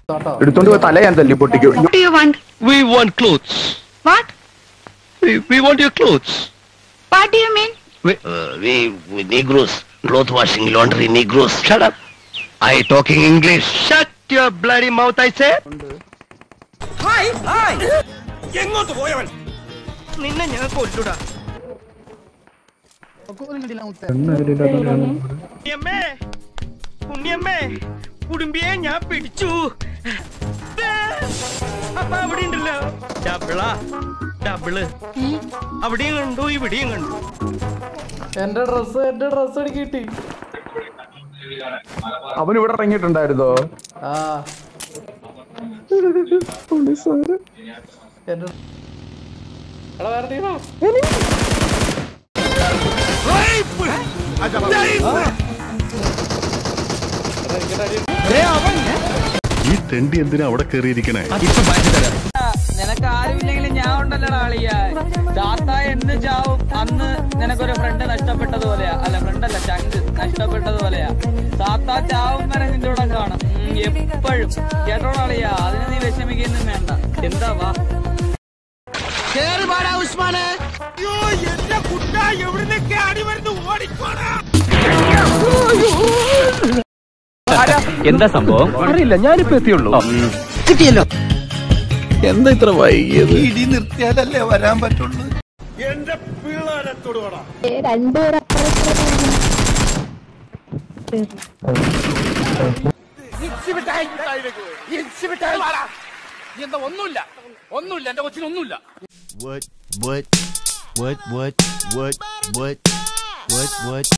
എടുത്തോണ്ട് പോയി തല ഞാൻ തല്ലി പൊട്ടിക്കും What do you want? We want clothes. What? We, we want your clothes. What do you mean? We, uh, we, we Negroes. Cloth washing, laundry, Negroes. Shut up. I talking English. Shut your bloody mouth, I say. നിന്നെ ഞാൻ കൊല്ലുടാ ഉണ്ണിയമ്മേ ഉണ്ണിയമ്മേ കുടുംബിയെ ഞാൻ പിടിച്ചു ദേ, അപ്പൊ അവിടെ ഉണ്ടല്ലോ ഡബിളാ double അവിടെയും കണ്ടു ഇവിടെയും കണ്ടു എന്റെ ഡ്രസ് എന്റെ ഡ്രസ് എനിക്ക് കിട്ടി അവൻ ഇവിടെ ഇറങ്ങിയിട്ടുണ്ടായിരുന്നോ ആ എന്റെ എടാ വേറെ ടീമാ ഈ തെണ്ടി എന്തിനാ അവിടെ കയറിയിരിക്കണേ നിനക്ക് ആരുമില്ലെങ്കിലും ഞാൻ ഉണ്ടല്ലോടാ അളിയ ചാത്ത എന്ന് ചാവും അന്ന് നിനക്കൊരു ഫ്രണ്ട് നഷ്ടപ്പെട്ടതുപോലെയാ അല്ല ഫ്രണ്ടല്ല ചങ്ക് നഷ്ടപ്പെട്ടതുപോലെയാ ചാത്ത ചാവും വരെ നിന്റെ കൂടെ കാണും ഉം, എപ്പോഴും കേട്ടോടാ അളിയ അതിന് നീ വിഷമിക്കൊന്നും വേണ്ട എന്താ വാ എന്താ സംഭവം അറിയില്ല ഞാനിപ്പോ എത്തിയുള്ളൂ എന്താ ഇത്ര വൈകിയത് What what what what what what what what